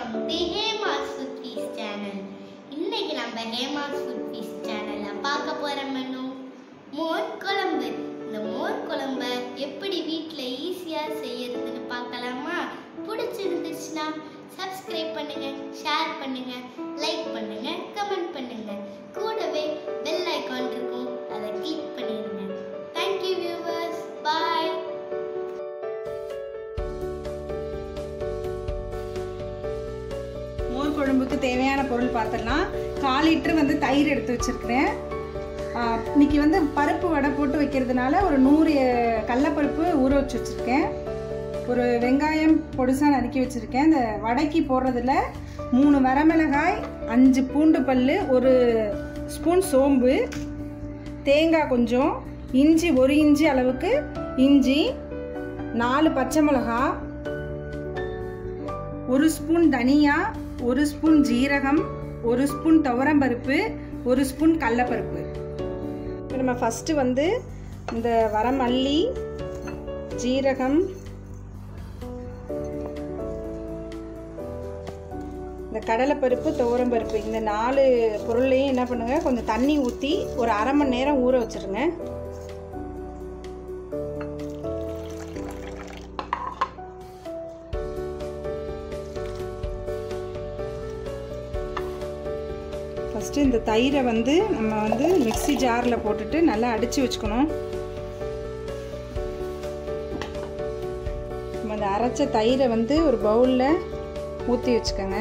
Welcome to Hema's food fees channel இன்னைக்கு நம்ம Hema's food fees சேனல்ல பார்க்க போற மெனு மோர் குழம்பு இந்த மோர் குழம்ப எப்படி வீட்டில் ஈஸியாக செய்யறதுன்னு பார்க்கலாமா பிடிச்சிருந்துச்சுன்னா சப்ஸ்கிரைப் பண்ணுங்க ஷேர் பண்ணுங்க லைக் பண்ணுங்க கமெண்ட் பண்ணுங்க கூடவே பெல் ஐகான் இருக்கும் அதை கிளிக் பண்ணிடுங்க தேங்க்யூ வியூவர்ஸ் பாய் மோர் குழம்புக்கு தேவையான பொருள் பார்த்துடலாம் கால் லிட்டர் வந்து தயிர் எடுத்து வச்சுருக்கிறேன் இன்னைக்கு வந்து பருப்பு வடை போட்டு வைக்கிறதுனால ஒரு நூறு அஹ், கடலப்பருப்பு ஊற வச்சு வச்சுருக்கேன் ஒரு வெங்காயம் பொடிசாக நறுக்கி வச்சுருக்கேன் இந்த வடைக்கு போடுறதுல மூணு வரமிளகாய் அஞ்சு பூண்டு பல் ஒரு ஸ்பூன் சோம்பு தேங்காய் கொஞ்சம் இஞ்சி ஒரு இஞ்சி அளவுக்கு இஞ்சி நாலு பச்சை மிளகா ஒரு ஸ்பூன் தனியா ஒரு ஸ்பூன் ஜீரகம் ஒரு ஸ்பூன் துவரம்பருப்பு ஒரு ஸ்பூன் கடலப்பருப்பு இப்போ நம்ம ஃபஸ்ட்டு வந்து இந்த வரமல்லி ஜீரகம் இந்த கடலைப்பருப்பு துவரம்பருப்பு இந்த நாலு பொருளையும் என்ன பண்ணுங்க கொஞ்சம் தண்ணி ஊற்றி ஒரு அரை மணி நேரம் ஊற வச்சிருங்க ஃபஸ்ட்டு இந்த தயிரை வந்து நம்ம வந்து மிக்ஸி ஜாரில் போட்டுட்டு நல்லா அடித்து வச்சுக்கணும் நம்ம அந்த அரைச்ச தயிரை வந்து ஒரு பவுலில் ஊற்றி வச்சுக்கோங்க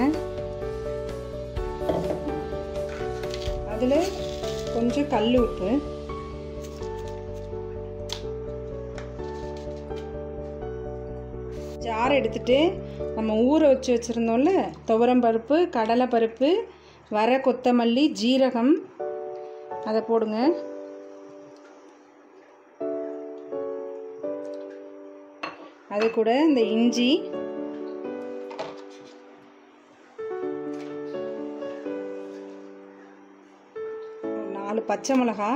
அதில் கொஞ்சம் கல் உப்பு ஜார் எடுத்துட்டு நம்ம ஊற வச்சு வச்சுருந்தோம்ல துவரம் பருப்பு கடலை பருப்பு வர கொத்தமல்லி ஜீரகம் அதை போடுங்க அது கூட இந்த இஞ்சி ஒரு நாலு பச்சை மிளகா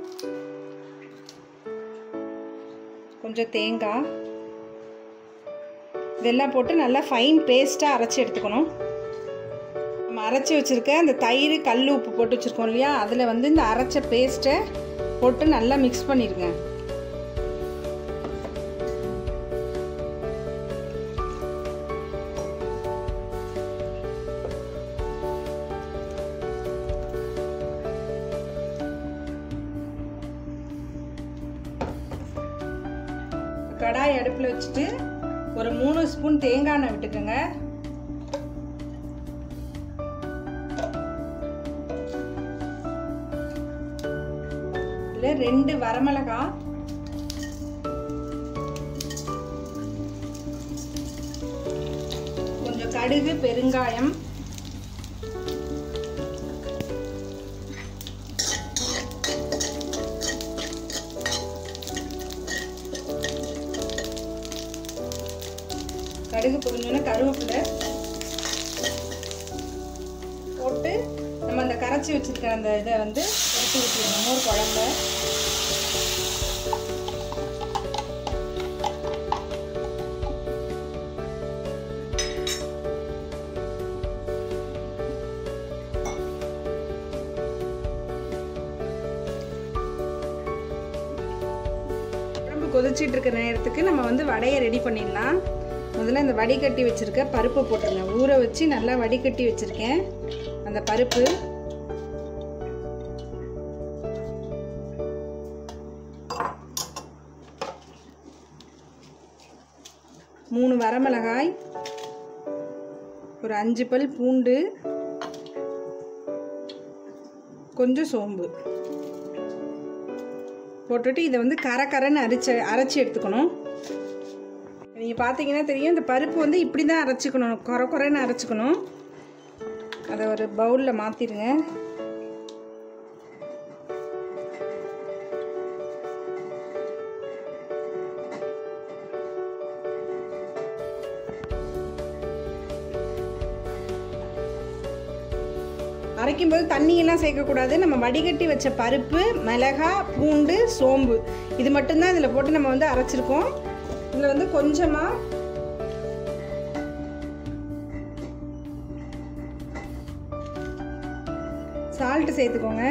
கொஞ்சம் தேங்காய் இதெல்லாம் போட்டு நல்லா ஃபைன் பேஸ்ட்டாக அரைச்சி எடுத்துக்கணும் நம்ம அரைச்சி வச்சுருக்க அந்த தயிர் கல் உப்பு போட்டு வச்சுருக்கோம் இல்லையா அதில் வந்து இந்த அரைச்ச பேஸ்ட்டை போட்டு நல்லா மிக்ஸ் பண்ணிடுங்க கடாய் அடுப்பில் வச்சுட்டு ஒரு மூணு ஸ்பூன் தேங்காய் எண்ணெய் விட்டுக்கோங்க இதில் ரெண்டு வரமிளகா கொஞ்சம் கடுகு பெருங்காயம் கடுகு பொரிஞ்சோன்னே கருவேப்பிலை போட்டு நம்ம அந்த கரைச்சி வச்சிருக்க அந்த இதை வந்து எடுத்து விட்டுருவோம் மோர் குழம்ப குழம்பு கொதிச்சிட்டு இருக்கிற நேரத்துக்கு நம்ம வந்து வடையை ரெடி பண்ணிடலாம் முதல்ல இந்த வடிகட்டி வச்சுருக்க பருப்பு போட்டுருங்க ஊற வச்சு நல்லா வடிகட்டி வச்சுருக்கேன் அந்த பருப்பு மூணு வரமிளகாய் ஒரு அஞ்சு பல் பூண்டு கொஞ்சம் சோம்பு போட்டுட்டு இதை வந்து கரை கரைன்னு அரைச்சி அரைச்சி எடுத்துக்கணும் நீங்கள் பார்த்தீங்கன்னா தெரியும் இந்த பருப்பு வந்து இப்படி தான் அரைச்சிக்கணும் குறை குறைன்னு அரைச்சிக்கணும் அதை ஒரு பவுலில் மாற்றிடுங்க அரைக்கும்போது தண்ணியெல்லாம் சேர்க்கக்கூடாது நம்ம வடிகட்டி வச்ச பருப்பு மிளகா பூண்டு சோம்பு இது மட்டும்தான் இதில் போட்டு நம்ம வந்து அரைச்சிருக்கோம் இதில் வந்து கொஞ்சமாக சால்ட்டு சேர்த்துக்கோங்க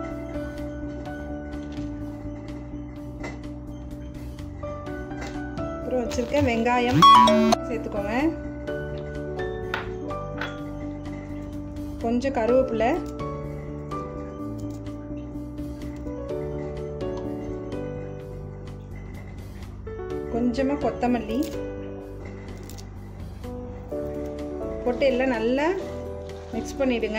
அப்புறம் வச்சுருக்க வெங்காயம் சேர்த்துக்கோங்க கொஞ்சம் கருவேப்பிலை கொஞ்சமாக கொத்தமல்லி போட்டு எல்லாம் நல்லா மிக்ஸ் பண்ணிவிடுங்க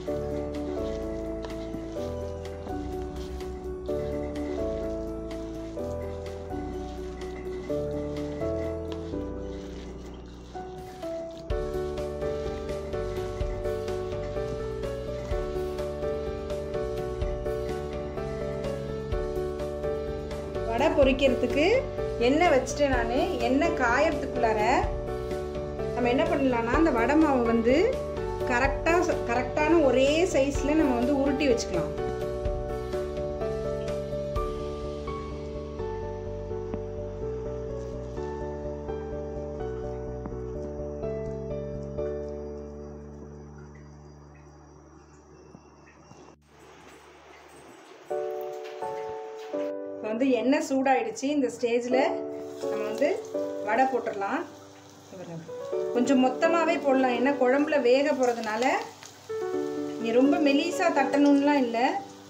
வடை பொரிக்கிறதுக்கு எண்ணெய் வச்சுட்டேன் நான் எண்ணெய் காயறதுக்குள்ளார நம்ம என்ன பண்ணலாம்னா அந்த வடை மாவை வந்து கரெக்டாக கரெக்டான ஒரே சைஸில் நம்ம வந்து உருட்டி வச்சுக்கலாம் இப்போ வந்து எண்ணெய் சூடாயிடுச்சு இந்த ஸ்டேஜில் நம்ம வந்து வடை போட்டுடலாம் பாருங்க. கொஞ்சம் மொத்தமாகவே போடலாம் ஏன்னா குழம்புல வேக போகிறதுனால நீ ரொம்ப மெலிசாக தட்டணும்லாம் இல்லை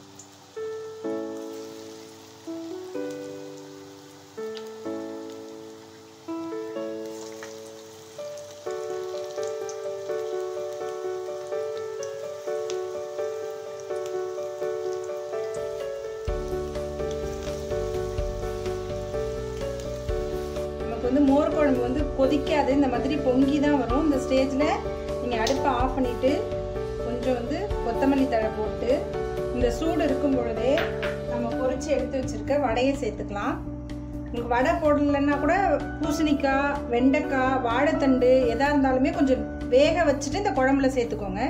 நமக்கு வந்து மோர் குழம்பு வந்து கொதிக்காது இந்த மாதிரி பொங்கி தான் வரும் இந்த ஸ்டேஜில் நீங்கள் அடுப்பை ஆஃப் பண்ணிவிட்டு கொஞ்சம் வந்து கொத்தமல்லி தழை போட்டு இந்த சூடு இருக்கும் பொழுதே நம்ம பொரிச்சு எடுத்து வச்சுருக்க வடையை சேர்த்துக்கலாம் உங்களுக்கு வடை போடலைன்னா கூட பூசணிக்காய் வெண்டைக்காய் வாழைத்தண்டு எதாக இருந்தாலுமே கொஞ்சம் வேக வச்சுட்டு இந்த குழம்புல சேர்த்துக்கோங்க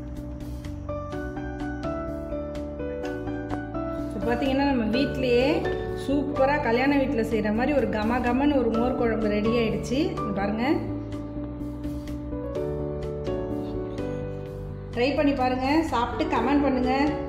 இப்போ பார்த்தீங்கன்னா நம்ம வீட்லேயே சூப்பராக கல்யாண வீட்டில் செய்கிற மாதிரி ஒரு கம கமன்னு ஒரு மோர் குழம்பு ரெடி ஆயிடுச்சு இங்க பாருங்க ட்ரை பண்ணி பாருங்க சாப்பிட்டு கமெண்ட் பண்ணுங்க